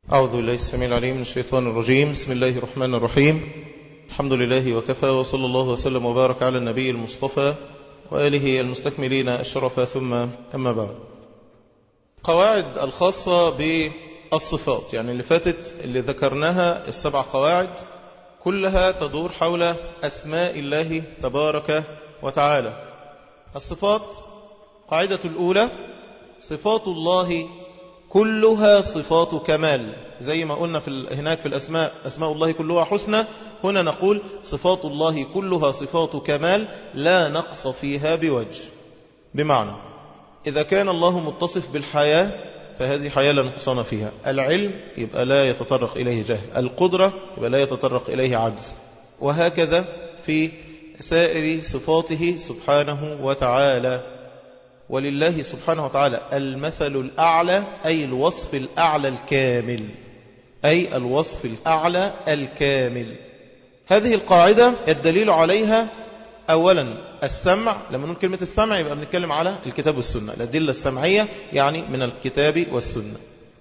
أعوذ بالله السميع العليم من الشيطان الرجيم بسم الله الرحمن الرحيم الحمد لله وكفى وصلى الله وسلم وبارك على النبي المصطفى وآله المستكملين الشرف ثم أما بعد قواعد الخاصة بالصفات يعني اللي فاتت اللي ذكرناها السبع قواعد كلها تدور حول أسماء الله تبارك وتعالى الصفات قاعدة الأولى صفات الله كلها صفات كمال زي ما قلنا في هناك في الأسماء أسماء الله كلها حسنى هنا نقول صفات الله كلها صفات كمال لا نقص فيها بوجه بمعنى إذا كان الله متصف بالحياة فهذه حياة لا نقصان فيها العلم يبقى لا يتطرق إليه جهل القدرة يبقى لا يتطرق إليه عجز وهكذا في سائر صفاته سبحانه وتعالى ولله سبحانه وتعالى المثل الأعلى أي الوصف الأعلى الكامل أي الوصف الأعلى الكامل هذه القاعدة الدليل عليها أولا السمع لما نقول كلمة السمع يبقى بنتكلم على الكتاب والسنة الأدلة السمعية يعني من الكتاب والسنة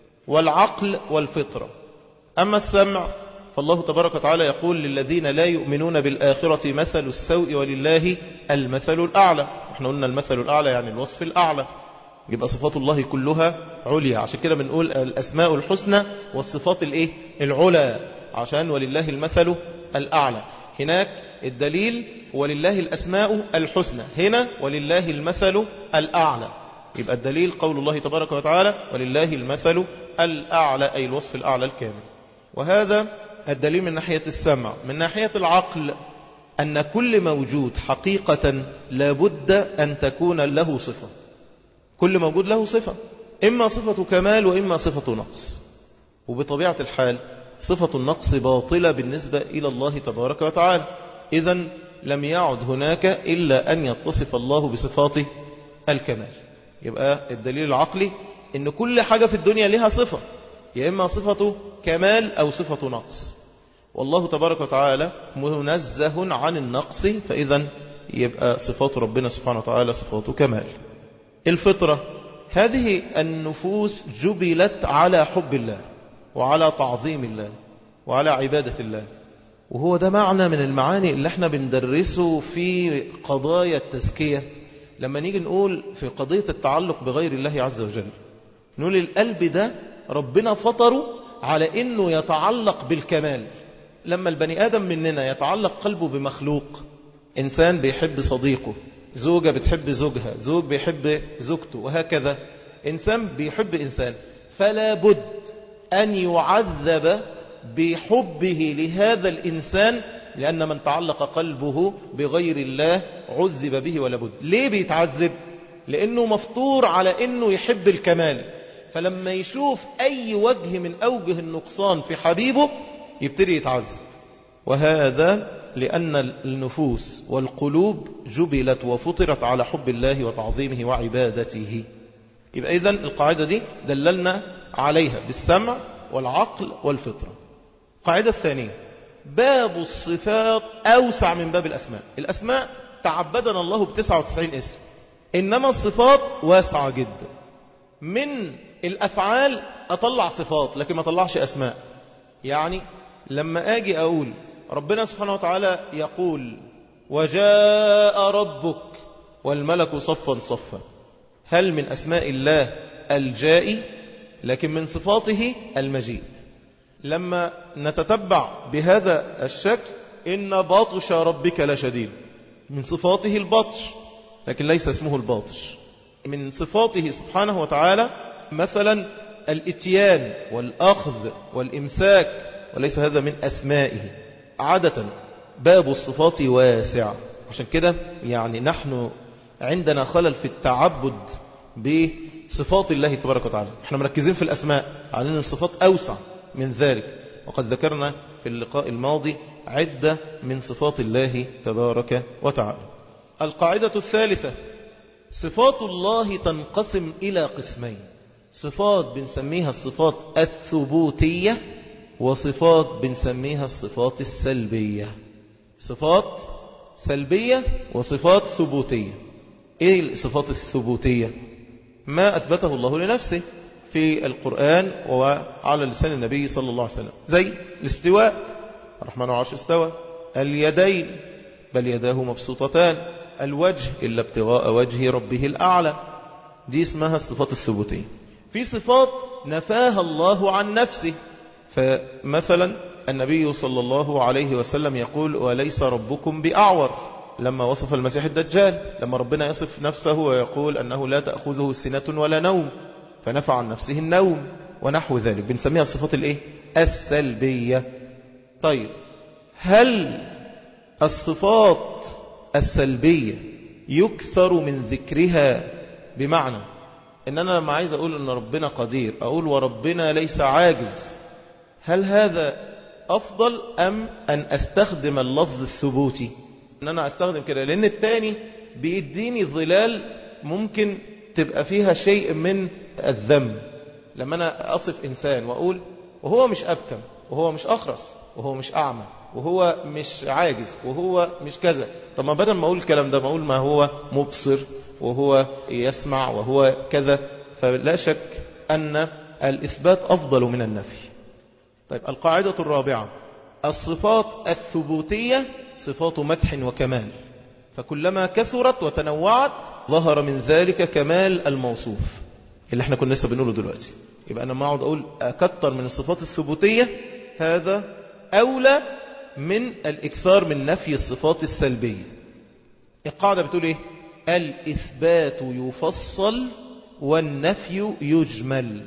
والعقل والفطرة أما السمع فالله تبارك وتعالى يقول للذين لا يؤمنون بالآخرة مثل السوء ولله المثل الأعلى احنا قلنا المثل الأعلى يعني الوصف الأعلى يبقى صفات الله كلها عليا عشان كده بنقول الأسماء الحسنى والصفات الايه العلى عشان ولله المثل الأعلى هناك الدليل ولله الأسماء الحسنى هنا ولله المثل الأعلى يبقى الدليل قول الله تبارك وتعالى ولله المثل الأعلى أي الوصف الأعلى الكامل وهذا الدليل من ناحية السمع من ناحية العقل أن كل موجود حقيقة لابد أن تكون له صفة كل موجود له صفة إما صفة كمال وإما صفة نقص وبطبيعة الحال صفة النقص باطلة بالنسبة إلى الله تبارك وتعالى إذا لم يعد هناك إلا أن يتصف الله بصفات الكمال يبقى الدليل العقلي أن كل حاجة في الدنيا لها صفة يا إما صفة كمال أو صفة نقص والله تبارك وتعالى منزه عن النقص فإذا يبقى صفات ربنا سبحانه وتعالى صفات كمال الفطرة هذه النفوس جبلت على حب الله وعلى تعظيم الله وعلى عبادة الله وهو ده معنى من المعاني اللي احنا بندرسه في قضايا التزكية لما نيجي نقول في قضية التعلق بغير الله عز وجل نقول القلب ده ربنا فطره على انه يتعلق بالكمال لما البني ادم مننا يتعلق قلبه بمخلوق انسان بيحب صديقه زوجة بتحب زوجها زوج بيحب زوجته وهكذا انسان بيحب انسان فلا بد ان يعذب بحبه لهذا الانسان لان من تعلق قلبه بغير الله عذب به ولا بد ليه بيتعذب لانه مفطور على انه يحب الكمال فلما يشوف أي وجه من أوجه النقصان في حبيبه يبتدي يتعذب وهذا لأن النفوس والقلوب جبلت وفطرت على حب الله وتعظيمه وعبادته يبقى إذن القاعدة دي دللنا عليها بالسمع والعقل والفطرة القاعدة الثانية باب الصفات أوسع من باب الأسماء الأسماء تعبدنا الله بتسعة وتسعين اسم إنما الصفات واسعة جدا من الأفعال أطلع صفات لكن ما أطلعش أسماء يعني لما أجي أقول ربنا سبحانه وتعالى يقول وجاء ربك والملك صفا صفا هل من أسماء الله الجائي لكن من صفاته المجيء لما نتتبع بهذا الشكل إن باطش ربك لشديد من صفاته البطش لكن ليس اسمه الباطش من صفاته سبحانه وتعالى مثلا الاتيان والأخذ والإمساك وليس هذا من أسمائه عادة باب الصفات واسع عشان كده يعني نحن عندنا خلل في التعبد بصفات الله تبارك وتعالى احنا مركزين في الأسماء على أن الصفات أوسع من ذلك وقد ذكرنا في اللقاء الماضي عدة من صفات الله تبارك وتعالى القاعدة الثالثة صفات الله تنقسم إلى قسمين صفات بنسميها الصفات الثبوتية وصفات بنسميها الصفات السلبية صفات سلبية وصفات ثبوتية ايه الصفات الثبوتية ما اثبته الله لنفسه في القرآن وعلى لسان النبي صلى الله عليه وسلم زي الاستواء الرحمن عرش استوى اليدين بل يداه مبسوطتان الوجه إلا ابتغاء وجه ربه الأعلى دي اسمها الصفات الثبوتية في صفات نفاها الله عن نفسه فمثلا النبي صلى الله عليه وسلم يقول وليس ربكم بأعور لما وصف المسيح الدجال لما ربنا يصف نفسه ويقول أنه لا تأخذه سنة ولا نوم فنفع عن نفسه النوم ونحو ذلك بنسميها الصفات الايه السلبية طيب هل الصفات السلبية يكثر من ذكرها بمعنى ان انا لما عايز اقول ان ربنا قدير اقول وربنا ليس عاجز هل هذا افضل ام ان استخدم اللفظ الثبوتي ان انا استخدم كده لان التاني بيديني ظلال ممكن تبقى فيها شيء من الذم لما انا اصف انسان واقول وهو مش ابكم وهو مش اخرس وهو مش اعمى وهو مش عاجز وهو مش كذا طب ما بدل ما اقول الكلام ده ما اقول ما هو مبصر وهو يسمع وهو كذا فلا شك ان الاثبات افضل من النفي طيب القاعدة الرابعة الصفات الثبوتية صفات مدح وكمال فكلما كثرت وتنوعت ظهر من ذلك كمال الموصوف اللي احنا كنا لسه بنقوله دلوقتي يبقى انا ما اقعد اقول اكتر من الصفات الثبوتية هذا اولى من الاكثار من نفي الصفات السلبية القاعدة بتقول ايه الاثبات يفصل والنفي يجمل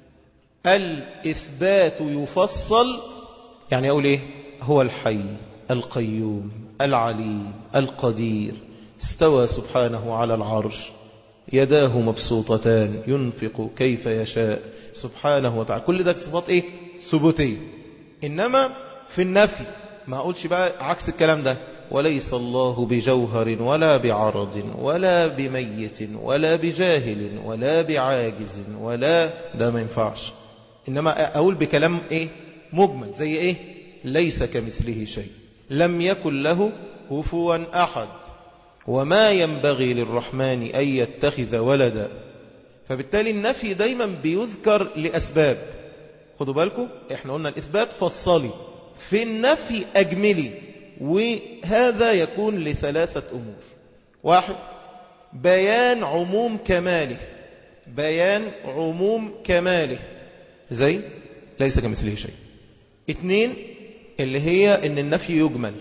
الإثبات يفصل يعني أقول إيه هو الحي القيوم العليم القدير استوى سبحانه على العرش يداه مبسوطتان ينفق كيف يشاء سبحانه وتعالى كل ده صفات إيه ثبوتية إنما في النفي ما أقولش بقى عكس الكلام ده وليس الله بجوهر ولا بعرض ولا بميت ولا بجاهل ولا بعاجز ولا ده ما ينفعش إنما أقول بكلام إيه مجمل زي إيه ليس كمثله شيء لم يكن له كفوا أحد وما ينبغي للرحمن أن يتخذ ولدا فبالتالي النفي دايما بيذكر لأسباب خدوا بالكم احنا قلنا الإثبات فصلي في النفي أجملي وهذا يكون لثلاثة أمور واحد بيان عموم كماله بيان عموم كماله زي ليس كمثله شيء اتنين اللي هي ان النفي يجمل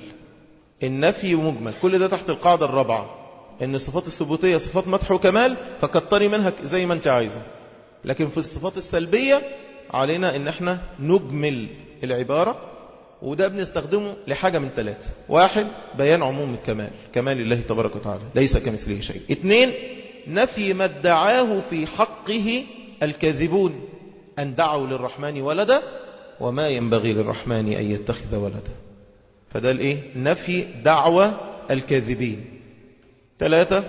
النفي مجمل كل ده تحت القاعدة الرابعة ان الصفات الثبوتية صفات مدح وكمال فكتري منها زي ما انت عايزة لكن في الصفات السلبية علينا ان احنا نجمل العبارة وده بنستخدمه لحاجة من ثلاثة واحد بيان عموم الكمال كمال الله تبارك وتعالى ليس كمثله شيء اثنين نفي ما ادعاه في حقه الكاذبون أن دعوا للرحمن ولدا وما ينبغي للرحمن أن يتخذ ولدا فده الايه نفي دعوة الكاذبين ثلاثة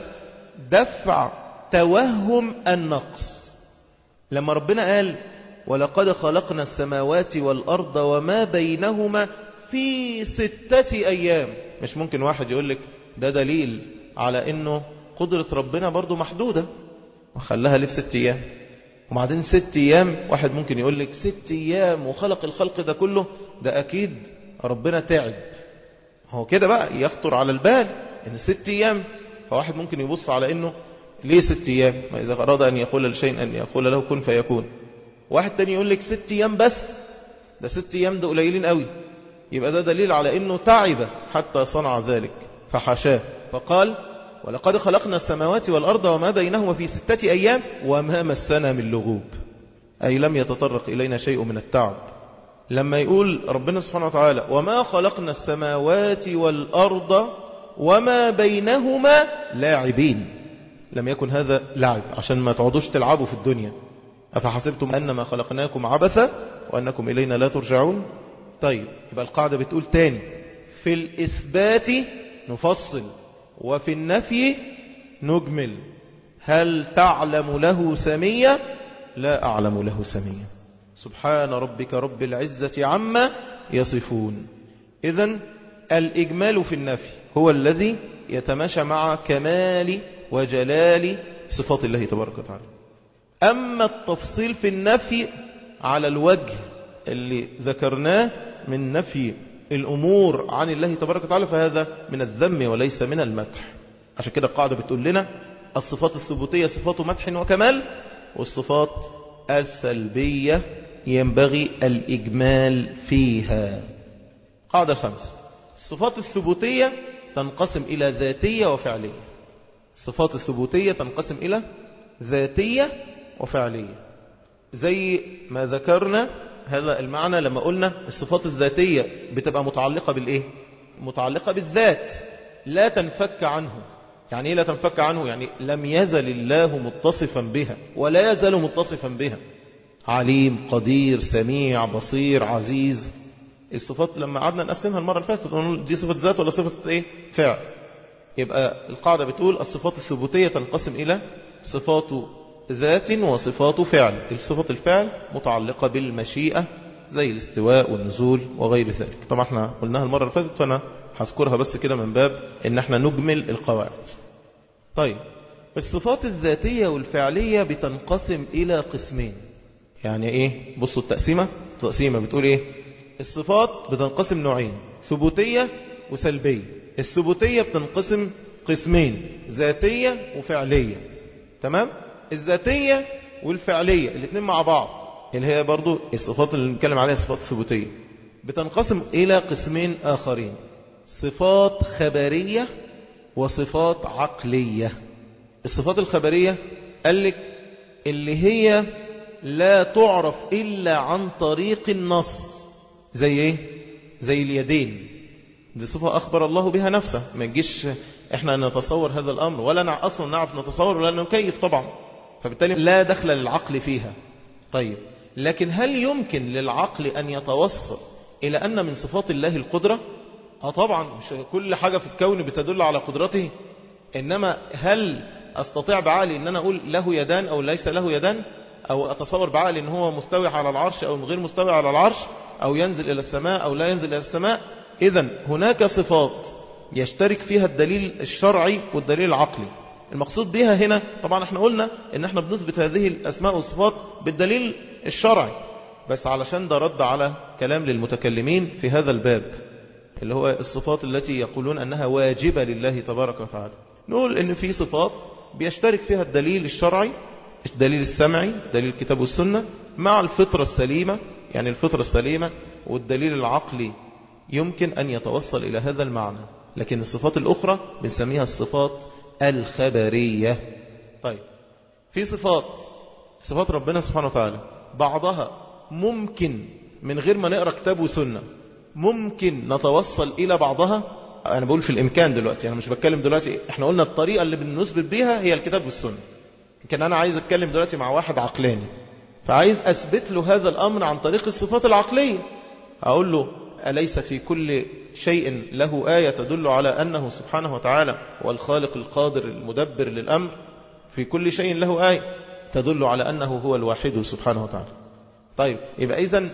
دفع توهم النقص لما ربنا قال ولقد خلقنا السماوات والأرض وما بينهما في ستة أيام مش ممكن واحد يقول لك ده دليل على أنه قدرة ربنا برضو محدودة وخلها ليه في ست أيام وبعدين ست أيام واحد ممكن يقول لك ست أيام وخلق الخلق ده كله ده أكيد ربنا تعب هو كده بقى يخطر على البال ان ست أيام فواحد ممكن يبص على أنه ليه ست أيام ما إذا أراد أن يقول لشيء أن يقول له كن فيكون واحد تاني يقول لك ست أيام بس ده ست أيام ده قليلين قوي يبقى ده دليل على أنه تعب حتى صنع ذلك فحشاه فقال ولقد خلقنا السماوات والأرض وما بينهما في ستة أيام وما مسنا من لغوب أي لم يتطرق إلينا شيء من التعب لما يقول ربنا سبحانه وتعالى وما خلقنا السماوات والأرض وما بينهما لاعبين لم يكن هذا لعب عشان ما تقعدوش تلعبوا في الدنيا أفحسبتم أنما خلقناكم عبثا وأنكم إلينا لا ترجعون طيب يبقى القاعدة بتقول تاني في الإثبات نفصل وفي النفي نجمل هل تعلم له سمية لا أعلم له سمية سبحان ربك رب العزة عما يصفون إذا الإجمال في النفي هو الذي يتماشى مع كمال وجلال صفات الله تبارك وتعالى أما التفصيل في النفي على الوجه اللي ذكرناه من نفي الأمور عن الله تبارك وتعالى فهذا من الذم وليس من المدح عشان كده القاعدة بتقول لنا الصفات الثبوتية صفات مدح وكمال والصفات السلبية ينبغي الإجمال فيها قاعدة خمسة الصفات الثبوتية تنقسم إلى ذاتية وفعلية الصفات الثبوتية تنقسم إلى ذاتية وفعلية زي ما ذكرنا هذا المعنى لما قلنا الصفات الذاتية بتبقى متعلقة بالإيه متعلقة بالذات لا تنفك عنه يعني إيه لا تنفك عنه يعني لم يزل الله متصفا بها ولا يزال متصفا بها عليم قدير سميع بصير عزيز الصفات لما قعدنا نقسمها المرة اللي فاتت نقول دي صفة ذات ولا صفة ايه فعل يبقى القاعدة بتقول الصفات الثبوتية تنقسم إلى صفات ذات وصفات فعل الصفات الفعل متعلقة بالمشيئة زي الاستواء والنزول وغير ذلك طبعا احنا قلناها المرة اللي فاتت فأنا هذكرها بس كده من باب ان احنا نجمل القواعد طيب الصفات الذاتية والفعلية بتنقسم إلى قسمين يعني ايه بصوا التقسيمة التقسيمة بتقول ايه الصفات بتنقسم نوعين ثبوتية وسلبية الثبوتية بتنقسم قسمين ذاتية وفعلية تمام الذاتية والفعلية الاثنين مع بعض اللي هي برضو الصفات اللي نتكلم عليها الصفات الثبوتية بتنقسم إلى قسمين آخرين صفات خبرية وصفات عقلية الصفات الخبرية قال لك اللي هي لا تعرف إلا عن طريق النص زي ايه زي اليدين دي صفة أخبر الله بها نفسه ما تجيش احنا نتصور هذا الأمر ولا أصلا نعرف نتصور ولا نكيف طبعا فبالتالي لا دخل للعقل فيها طيب لكن هل يمكن للعقل أن يتوصل إلى أن من صفات الله القدرة اه طبعا مش كل حاجة في الكون بتدل على قدرته إنما هل أستطيع بعقلي أن أنا أقول له يدان أو ليس له يدان أو أتصور بعقلي أن هو مستوي على العرش أو غير مستوي على العرش أو ينزل إلى السماء أو لا ينزل إلى السماء إذا هناك صفات يشترك فيها الدليل الشرعي والدليل العقلي المقصود بها هنا طبعا احنا قلنا ان احنا بنثبت هذه الأسماء والصفات بالدليل الشرعي بس علشان ده رد على كلام للمتكلمين في هذا الباب اللي هو الصفات التي يقولون أنها واجبة لله تبارك وتعالى نقول ان في صفات بيشترك فيها الدليل الشرعي الدليل السمعي دليل الكتاب والسنة مع الفطرة السليمة يعني الفطرة السليمة والدليل العقلي يمكن أن يتوصل إلى هذا المعنى لكن الصفات الأخرى بنسميها الصفات الخبرية طيب في صفات صفات ربنا سبحانه وتعالى بعضها ممكن من غير ما نقرأ كتاب وسنة ممكن نتوصل إلى بعضها أنا بقول في الإمكان دلوقتي أنا مش بتكلم دلوقتي إحنا قلنا الطريقة اللي بنثبت بيها هي الكتاب والسنة يمكن أنا عايز أتكلم دلوقتي مع واحد عقلاني فعايز أثبت له هذا الأمر عن طريق الصفات العقلية أقول له أليس في كل شيء له آية تدل على أنه سبحانه وتعالى هو الخالق القادر المدبر للأمر في كل شيء له آية تدل على أنه هو الواحد سبحانه وتعالى طيب يبقى إذن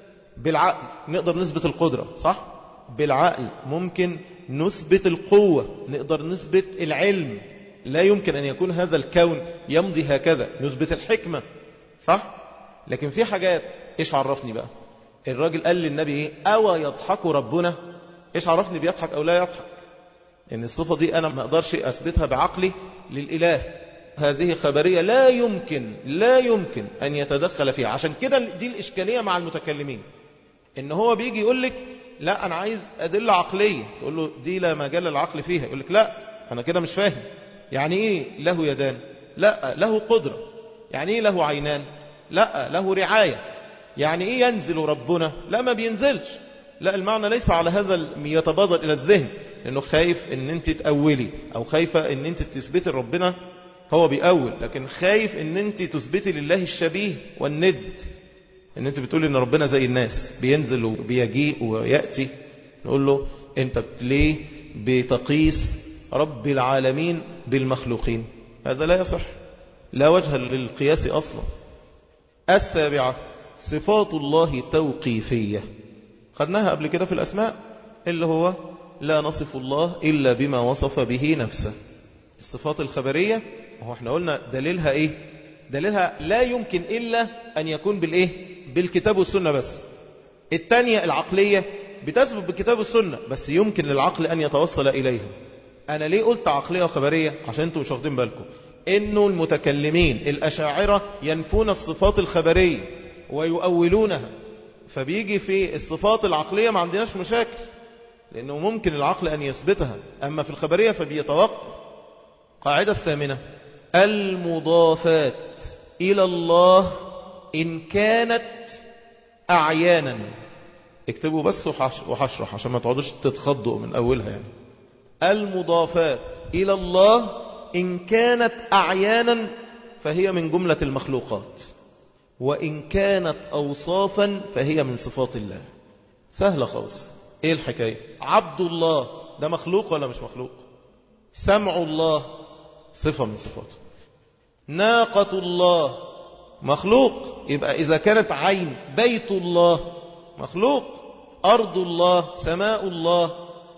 بالعقل نقدر نثبت القدرة صح؟ بالعقل ممكن نثبت القوة نقدر نثبت العلم لا يمكن أن يكون هذا الكون يمضي هكذا نثبت الحكمة صح؟ لكن في حاجات إيش عرفني بقى الراجل قال للنبي إيه أو يضحك ربنا إيش عرفني بيضحك أو لا يضحك إن الصفة دي أنا ما أقدرش أثبتها بعقلي للإله هذه خبرية لا يمكن لا يمكن أن يتدخل فيها عشان كده دي الإشكالية مع المتكلمين إن هو بيجي يقول لك لا أنا عايز أدلة عقلية تقول له دي لا مجال للعقل فيها يقول لك لا أنا كده مش فاهم يعني إيه له يدان لا له قدرة يعني إيه له عينان لا له رعاية يعني إيه ينزل ربنا لا ما بينزلش لا المعنى ليس على هذا يتبادر إلى الذهن لأنه خايف أن أنت تأولي أو خايفة أن أنت تثبتي ربنا هو بيأول لكن خايف أن أنت تثبتي لله الشبيه والند أن أنت بتقولي أن ربنا زي الناس بينزل وبيجيء ويأتي نقول له أنت ليه بتقيس رب العالمين بالمخلوقين هذا لا يصح لا وجه للقياس أصلا السابعة صفات الله توقيفية خدناها قبل كده في الأسماء اللي هو لا نصف الله إلا بما وصف به نفسه الصفات الخبرية هو احنا قلنا دليلها ايه دليلها لا يمكن إلا أن يكون بالإيه بالكتاب والسنة بس الثانية العقلية بتثبت بالكتاب والسنة بس يمكن للعقل أن يتوصل إليها أنا ليه قلت عقلية وخبرية عشان أنتم مش واخدين بالكم إنه المتكلمين الأشاعرة ينفون الصفات الخبرية ويؤولونها فبيجي في الصفات العقلية ما عندناش مشاكل لأنه ممكن العقل أن يثبتها أما في الخبرية فبيتوقف قاعدة الثامنة المضافات إلى الله إن كانت أعيانا اكتبوا بس وحشرح عشان ما تقعدوش تتخضوا من أولها يعني المضافات إلى الله إن كانت أعيانا فهي من جملة المخلوقات وإن كانت أوصافا فهي من صفات الله سهلة خالص إيه الحكاية عبد الله ده مخلوق ولا مش مخلوق سمع الله صفة من صفاته ناقة الله مخلوق يبقى إذا كانت عين بيت الله مخلوق أرض الله سماء الله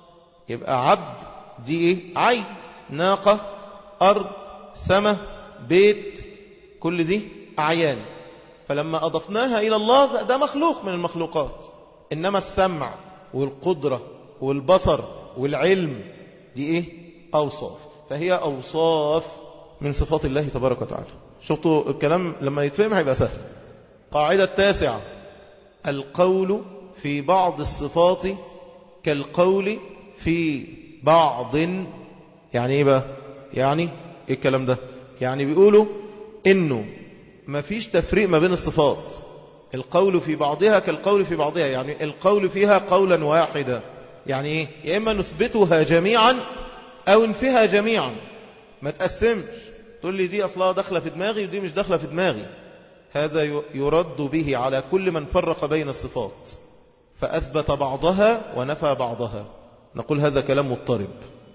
يبقى عبد دي إيه عين ناقة أرض سماء بيت كل دي أعيان فلما أضفناها إلى الله ده مخلوق من المخلوقات إنما السمع والقدرة والبصر والعلم دي إيه أوصاف فهي أوصاف من صفات الله تبارك وتعالى شفتوا الكلام لما يتفهم هيبقى سهل قاعدة التاسعة القول في بعض الصفات كالقول في بعض يعني ايه بقى يعني ايه الكلام ده يعني بيقولوا انه ما فيش تفريق ما بين الصفات القول في بعضها كالقول في بعضها يعني القول فيها قولا واحدا يعني ايه يا اما نثبتها جميعا او نفيها جميعا ما تقسمش تقول لي دي اصلها داخله في دماغي ودي مش داخله في دماغي هذا يرد به على كل من فرق بين الصفات فأثبت بعضها ونفى بعضها نقول هذا كلام مضطرب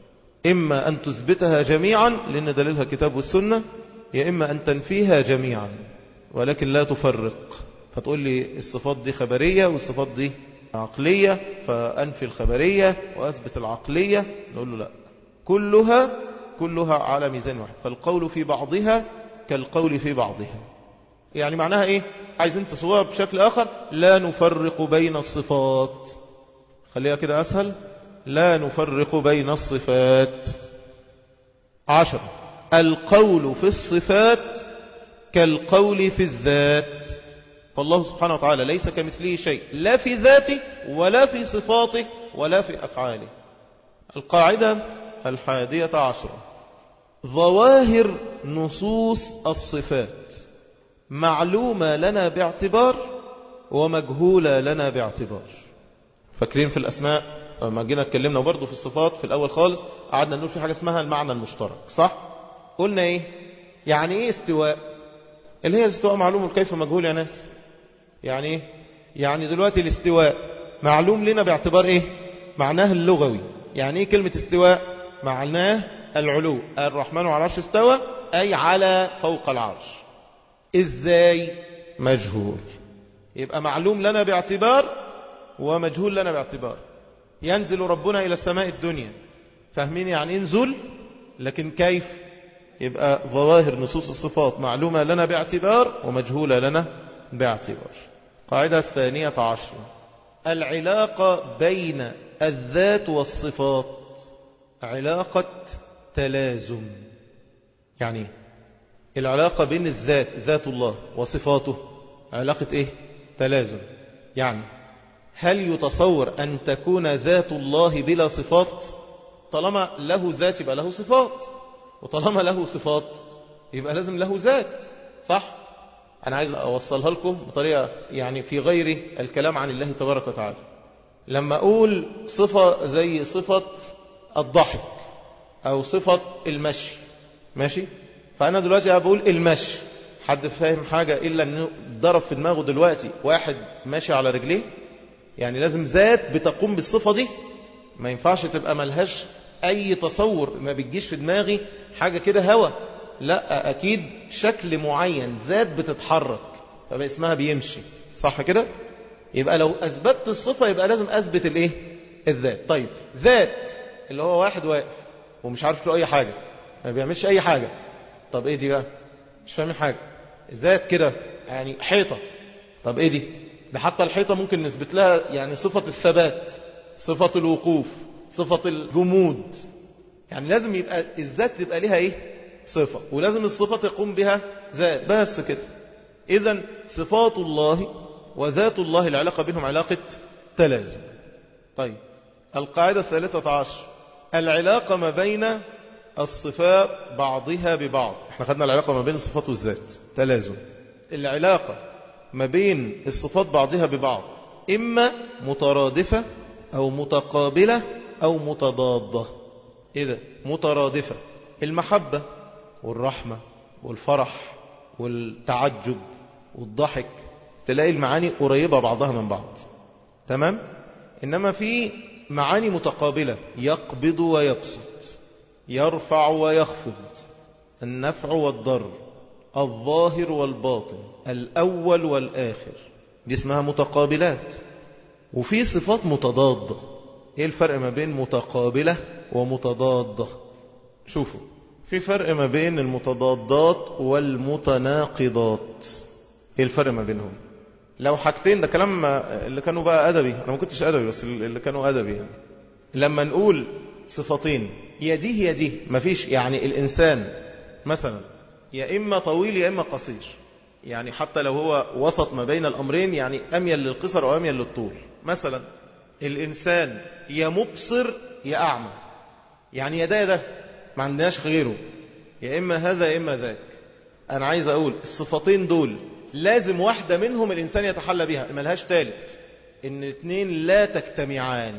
إما أن تثبتها جميعا لأن دليلها كتاب والسنة يا إما أن تنفيها جميعا ولكن لا تفرق فتقول لي الصفات دي خبرية والصفات دي عقلية فأنفي الخبرية وأثبت العقلية نقول له لا كلها كلها على ميزان واحد فالقول في بعضها كالقول في بعضها يعني معناها ايه عايزين تصورها بشكل اخر لا نفرق بين الصفات خليها كده اسهل لا نفرق بين الصفات عشر القول في الصفات كالقول في الذات فالله سبحانه وتعالى ليس كمثله شيء لا في ذاته ولا في صفاته ولا في أفعاله القاعدة الحادية عشرة ظواهر نصوص الصفات معلومة لنا باعتبار ومجهولة لنا باعتبار فاكرين في الأسماء لما جينا اتكلمنا برضه في الصفات في الأول خالص قعدنا نقول في حاجة اسمها المعنى المشترك صح؟ قلنا ايه؟ يعني ايه استواء؟ اللي هي الاستواء معلوم كيف مجهول يا ناس يعني ايه؟ يعني دلوقتي الاستواء معلوم لنا باعتبار ايه؟ معناه اللغوي يعني ايه كلمة استواء؟ معناه العلو الرحمن على العرش استوى أي على فوق العرش إزاي مجهول يبقى معلوم لنا باعتبار ومجهول لنا باعتبار ينزل ربنا إلى السماء الدنيا فاهمين يعني ينزل لكن كيف يبقى ظواهر نصوص الصفات معلومة لنا باعتبار ومجهولة لنا باعتبار قاعدة الثانية عشر العلاقة بين الذات والصفات علاقة تلازم يعني العلاقة بين الذات ذات الله وصفاته علاقة ايه تلازم يعني هل يتصور أن تكون ذات الله بلا صفات طالما له ذات يبقى له صفات وطالما له صفات يبقى لازم له ذات صح أنا عايز أوصلها لكم بطريقة يعني في غير الكلام عن الله تبارك وتعالى لما أقول صفة زي صفة الضحك أو صفة المشي ماشي فأنا دلوقتي بقول المشي حد فاهم حاجة إلا أنه ضرب في دماغه دلوقتي واحد ماشي على رجليه يعني لازم ذات بتقوم بالصفة دي ما ينفعش تبقى ملهاش أي تصور ما بتجيش في دماغي حاجة كده هوا لا أكيد شكل معين ذات بتتحرك فبقى اسمها بيمشي صح كده يبقى لو أثبتت الصفة يبقى لازم أثبت الإيه الذات طيب ذات اللي هو واحد واقف ومش عارف له أي حاجة ما بيعملش أي حاجة طب إيه دي بقى مش فاهمين حاجة ذات كده يعني حيطة طب ايه دي ده حتى الحيطة ممكن نثبت لها يعني صفة الثبات صفة الوقوف صفة الجمود يعني لازم يبقى الذات تبقى لها ايه صفة ولازم الصفة تقوم بها ذات بس كده اذا صفات الله وذات الله العلاقة بينهم علاقة تلازم طيب القاعدة الثالثة عشر العلاقة ما بين الصفات بعضها ببعض احنا خدنا العلاقة ما بين الصفات والذات تلازم العلاقة ما بين الصفات بعضها ببعض إما مترادفة أو متقابلة أو متضادة إيه ده مترادفة المحبة والرحمة والفرح والتعجب والضحك تلاقي المعاني قريبة بعضها من بعض تمام إنما في معاني متقابلة يقبض ويبسط يرفع ويخفض النفع والضر الظاهر والباطن الأول والآخر دي اسمها متقابلات وفي صفات متضادة ايه الفرق ما بين متقابلة ومتضادة شوفوا في فرق ما بين المتضادات والمتناقضات ايه الفرق ما بينهم لو حاجتين ده كلام اللي كانوا بقى أدبي أنا ما كنتش أدبي بس اللي كانوا أدبي يعني. لما نقول صفتين يا دي هي دي مفيش يعني الإنسان مثلا يا إما طويل يا إما قصير يعني حتى لو هو وسط ما بين الأمرين يعني أميل للقصر أو أميل للطول مثلا الإنسان يا مبصر يا أعمى يعني يا ده يا ده ما عندناش غيره يا إما هذا يا إما ذاك أنا عايز أقول الصفتين دول لازم واحدة منهم الإنسان يتحلى بها ملهاش ثالث إن الاثنين لا تجتمعان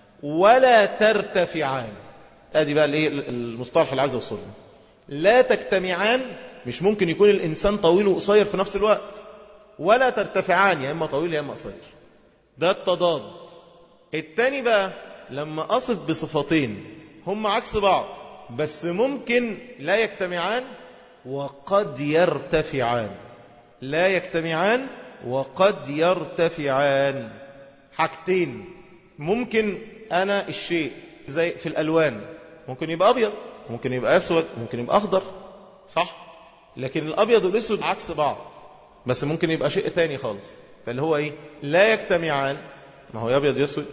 ولا ترتفعان ادي بقى الايه المصطلح اللي عايز اوصله لا تجتمعان مش ممكن يكون الانسان طويل وقصير في نفس الوقت ولا ترتفعان يا اما طويل يا اما قصير ده التضاد التاني بقى لما اصف بصفتين هم عكس بعض بس ممكن لا يجتمعان وقد يرتفعان لا يجتمعان وقد يرتفعان حاجتين ممكن انا الشيء زي في الالوان ممكن يبقى ابيض ممكن يبقى اسود ممكن يبقى اخضر صح لكن الابيض والاسود عكس بعض بس ممكن يبقى شيء تاني خالص فاللي هو ايه لا يجتمعان ما هو ابيض يسود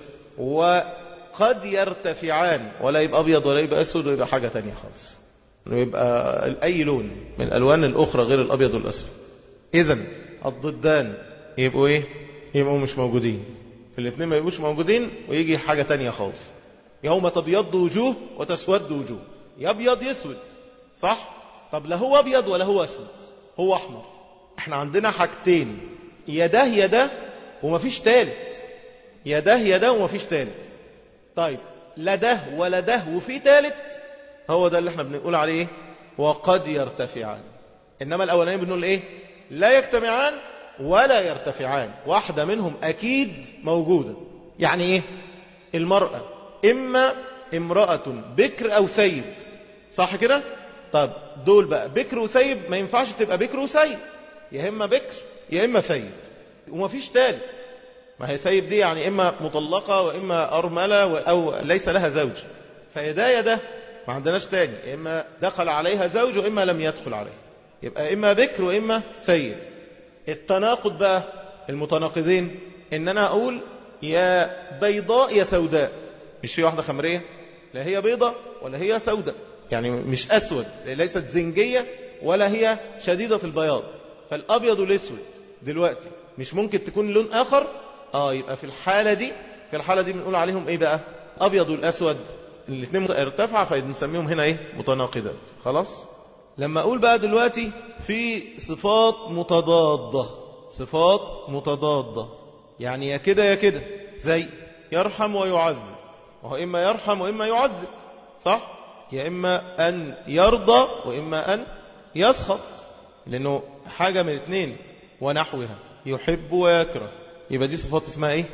وقد يرتفعان ولا يبقى ابيض ولا يبقى اسود ويبقى حاجه تانية خالص يبقى اي لون من الالوان الاخرى غير الابيض والاسود اذا الضدان يبقوا ايه يبقوا مش موجودين في الاثنين ما يبقوش موجودين ويجي حاجة تانية خالص يوم تبيض وجوه وتسود وجوه يبيض يسود صح طب لا هو ابيض ولا هو اسود هو احمر احنا عندنا حاجتين يا ده يا ده ومفيش تالت يا ده يا ده ومفيش تالت طيب لا ده ولا ده وفي تالت هو ده اللي احنا بنقول عليه وقد يرتفعان انما الاولانيين بنقول ايه لا يجتمعان ولا يرتفعان واحدة منهم أكيد موجودة يعني إيه المرأة إما امرأة بكر أو ثيب صح كده طب دول بقى بكر وثيب ما ينفعش تبقى بكر وثيب يا إما بكر يا إما ثيب ومفيش ثالث ما هي ثيب دي يعني إما مطلقة وإما أرملة أو ليس لها زوج فيدا يا ده ما عندناش تاني إما دخل عليها زوج وإما لم يدخل عليها يبقى إما بكر وإما ثيب التناقض بقى المتناقضين ان انا اقول يا بيضاء يا سوداء مش في واحدة خمرية لا هي بيضاء ولا هي سوداء يعني مش اسود ليست زنجية ولا هي شديدة البياض فالابيض والاسود دلوقتي مش ممكن تكون لون اخر اه يبقى في الحالة دي في الحالة دي بنقول عليهم ايه بقى ابيض والاسود الاثنين ارتفع فنسميهم هنا ايه متناقضات خلاص لما اقول بقى دلوقتي في صفات متضادة صفات متضادة يعني يا كده يا كده زي يرحم ويعذب وهو إما يرحم وإما يعذب صح يا إما أن يرضى وإما أن يسخط لأنه حاجة من اثنين ونحوها يحب ويكره يبقى دي صفات اسمها ايه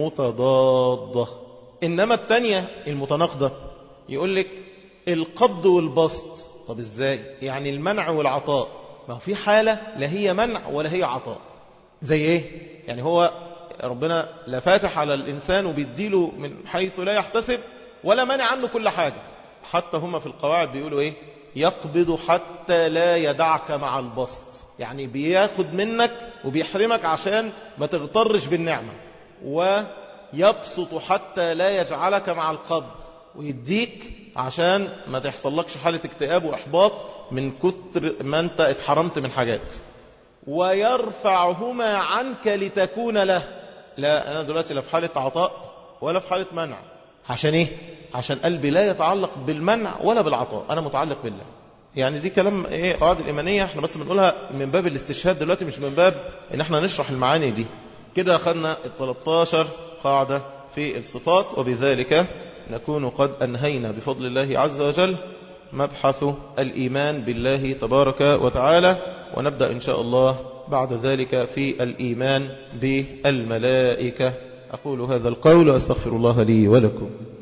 متضادة إنما الثانية المتناقضة يقول لك القبض والبسط طب ازاي يعني المنع والعطاء ما هو في حالة لا هي منع ولا هي عطاء زي ايه يعني هو ربنا لا فاتح على الإنسان وبيديله من حيث لا يحتسب ولا منع عنه كل حاجة حتى هم في القواعد بيقولوا ايه يقبض حتى لا يدعك مع البسط يعني بياخد منك وبيحرمك عشان ما تغترش بالنعمة ويبسط حتى لا يجعلك مع القبض ويديك عشان ما تحصل لكش حالة اكتئاب وإحباط من كتر ما انت اتحرمت من حاجات ويرفعهما عنك لتكون له لا أنا دلوقتي لا في حالة عطاء ولا في حالة منع عشان ايه عشان قلبي لا يتعلق بالمنع ولا بالعطاء أنا متعلق بالله يعني دي كلام ايه قواعد الإيمانية احنا بس بنقولها من باب الاستشهاد دلوقتي مش من باب ان احنا نشرح المعاني دي كده أخذنا ال 13 قاعدة في الصفات وبذلك نكون قد أنهينا بفضل الله عز وجل مبحث الإيمان بالله تبارك وتعالى ونبدأ إن شاء الله بعد ذلك في الإيمان بالملائكة أقول هذا القول وأستغفر الله لي ولكم